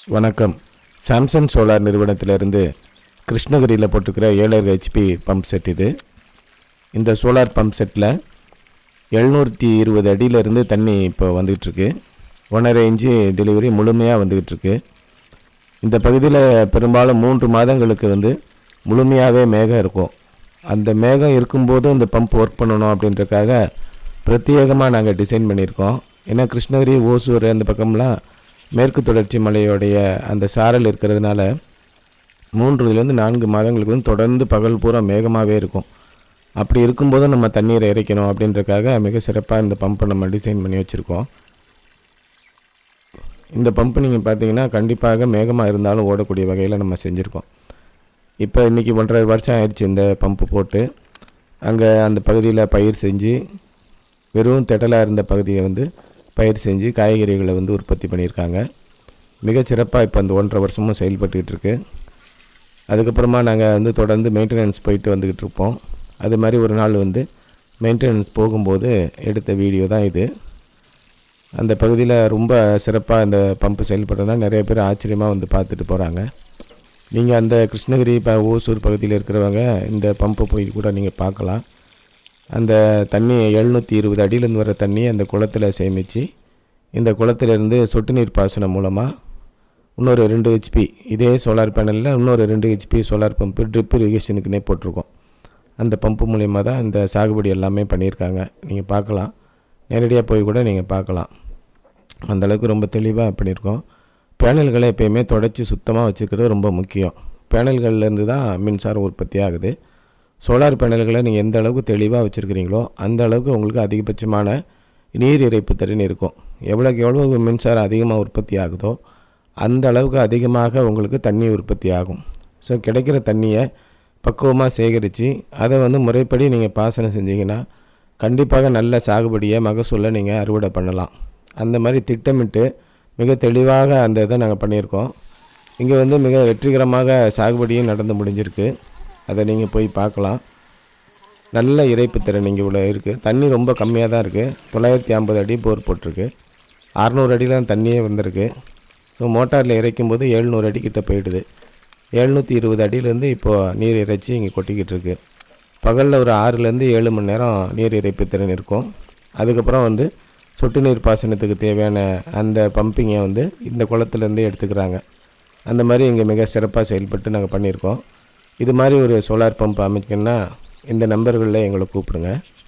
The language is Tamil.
வணக்கம் சாம்சங் சோலார் நிறுவனத்திலிருந்து கிருஷ்ணகிரியில் போட்டிருக்கிற ஏழரை ஹெச்பி பம்ப் செட் இது இந்த சோலார் பம்ப் செட்டில் எழுநூற்றி இருபது அடியிலேருந்து தண்ணி இப்போ வந்துகிட்ருக்கு ஒன்றரை இன்ச்சு டெலிவரி முழுமையாக வந்துக்கிட்டு இருக்கு இந்த பகுதியில் பெரும்பாலும் மூன்று மாதங்களுக்கு வந்து முழுமையாகவே மேகம் இருக்கும் அந்த மேகம் இருக்கும்போது இந்த பம்ப் ஒர்க் பண்ணணும் அப்படின்றக்காக பிரத்யேகமாக நாங்கள் டிசைன் பண்ணியிருக்கோம் ஏன்னா கிருஷ்ணகிரி ஓசூர் அந்த பக்கம்லாம் மேற்கு தொடர்ச்சி மலையோடைய அந்த சாரல் இருக்கிறதுனால மூன்றுலேருந்து நான்கு மாதங்களுக்கு வந்து தொடர்ந்து பகல் பூரா மேகமாகவே இருக்கும் அப்படி இருக்கும்போது நம்ம தண்ணீரை இறைக்கணும் அப்படின்றக்காக மிக சிறப்பாக இந்த பம்பை நம்ம டிசைன் பண்ணி வச்சுருக்கோம் இந்த பம்பு நீங்கள் பார்த்தீங்கன்னா கண்டிப்பாக மேகமாக இருந்தாலும் ஓடக்கூடிய வகையில் நம்ம செஞ்சுருக்கோம் இப்போ இன்றைக்கி ஒன்றரை வருஷம் ஆயிடுச்சு இந்த பம்பு போட்டு அங்கே அந்த பகுதியில் பயிர் செஞ்சு வெறும் திடலாக இருந்த பகுதியை வந்து பயிர் செஞ்சு காய்கறிகளை வந்து உற்பத்தி பண்ணியிருக்காங்க மிகச் சிறப்பாக இப்போ அந்த ஒன்றரை வருஷமும் செயல்பட்டுக்கிட்டு இருக்கு அதுக்கப்புறமா நாங்கள் வந்து தொடர்ந்து மெயின்டெனன்ஸ் போயிட்டு வந்துக்கிட்டு இருப்போம் அது மாதிரி ஒரு நாள் வந்து மெயின்டெனன்ஸ் போகும்போது எடுத்த வீடியோ தான் இது அந்த பகுதியில் ரொம்ப சிறப்பாக இந்த பம்பு செயல்படுறதுனா நிறைய பேர் ஆச்சரியமாக வந்து பார்த்துட்டு போகிறாங்க நீங்கள் அந்த கிருஷ்ணகிரி இப்போ ஓசூர் பகுதியில் இருக்கிறவங்க இந்த பம்பை போய் கூட நீங்கள் பார்க்கலாம் அந்த தண்ணி எழுநூற்றி இருபது அடியிலேருந்து வர தண்ணி அந்த குளத்தில் சேமித்து இந்த குளத்திலிருந்து சொட்டு நீர் பாசனம் மூலமாக இன்னொரு ரெண்டு ஹெச்பி இதே சோலார் பேனலில் இன்னொரு ரெண்டு ஹெச்பி சோலார் பம்பு ட்ரிப் இரிகேஷனுக்குனே போட்டிருக்கோம் அந்த பம்பு மூலிமா தான் இந்த சாகுபடி எல்லாமே பண்ணியிருக்காங்க நீங்கள் பார்க்கலாம் நேரடியாக போய் கூட நீங்கள் பார்க்கலாம் அந்த அளவுக்கு ரொம்ப தெளிவாக பண்ணியிருக்கோம் பேனல்களை எப்பயுமே தொடச்சி சுத்தமாக வச்சுக்கிறது ரொம்ப முக்கியம் பேனல்கள்லேருந்து தான் மின்சாரம் உற்பத்தி ஆகுது சோலார் பேனல்களை நீங்கள் எந்த அளவுக்கு தெளிவாக வச்சுருக்கிறீங்களோ அந்த அளவுக்கு உங்களுக்கு அதிகபட்சமான நீர் இறைப்பு திறன் இருக்கும் எவ்வளோக்கு எவ்வளோ மின்சாரம் அதிகமாக உற்பத்தி ஆகுதோ அந்த அளவுக்கு அதிகமாக உங்களுக்கு தண்ணி உற்பத்தி ஆகும் ஸோ கிடைக்கிற தண்ணியை பக்குவமாக சேகரித்து அதை வந்து முறைப்படி நீங்கள் பாசனம் செஞ்சீங்கன்னா கண்டிப்பாக நல்ல சாகுபடியை மகசூலை நீங்கள் அறுவடை பண்ணலாம் அந்த மாதிரி திட்டமிட்டு மிக தெளிவாக அந்த இதை நாங்கள் பண்ணியிருக்கோம் இங்கே வந்து மிக வெற்றிகரமாக சாகுபடியும் நடந்து முடிஞ்சிருக்கு அதை நீங்கள் போய் பார்க்கலாம் நல்ல இறைப்பு திறன் இங்கே உள்ள இருக்குது தண்ணி ரொம்ப கம்மியாக தான் இருக்குது தொள்ளாயிரத்தி ஐம்பது அடி போர் போட்டிருக்கு அறநூறு அடியில் தான் தண்ணியே வந்திருக்கு ஸோ மோட்டாரில் இறைக்கும் போது எழுநூறு அடி கிட்ட போயிடுது எழுநூற்றி இருபது அடியிலேருந்து இப்போது நீர் இறைச்சி இங்கே கொட்டிக்கிட்டு இருக்கு பகலில் ஒரு ஆறுலேருந்து ஏழு மணி நேரம் நீர் இறைப்பு திறன் இருக்கும் அதுக்கப்புறம் வந்து சொட்டு நீர் பாசனத்துக்கு தேவையான அந்த பம்பிங்கை வந்து இந்த குளத்துலேருந்து எடுத்துக்கிறாங்க அந்த மாதிரி இங்கே மிக சிறப்பாக செயல்பட்டு நாங்கள் பண்ணியிருக்கோம் இது மாதிரி ஒரு சோலார் பம்ப் அமைக்கணுன்னா இந்த நம்பர்களில் எங்களை கூப்பிடுங்க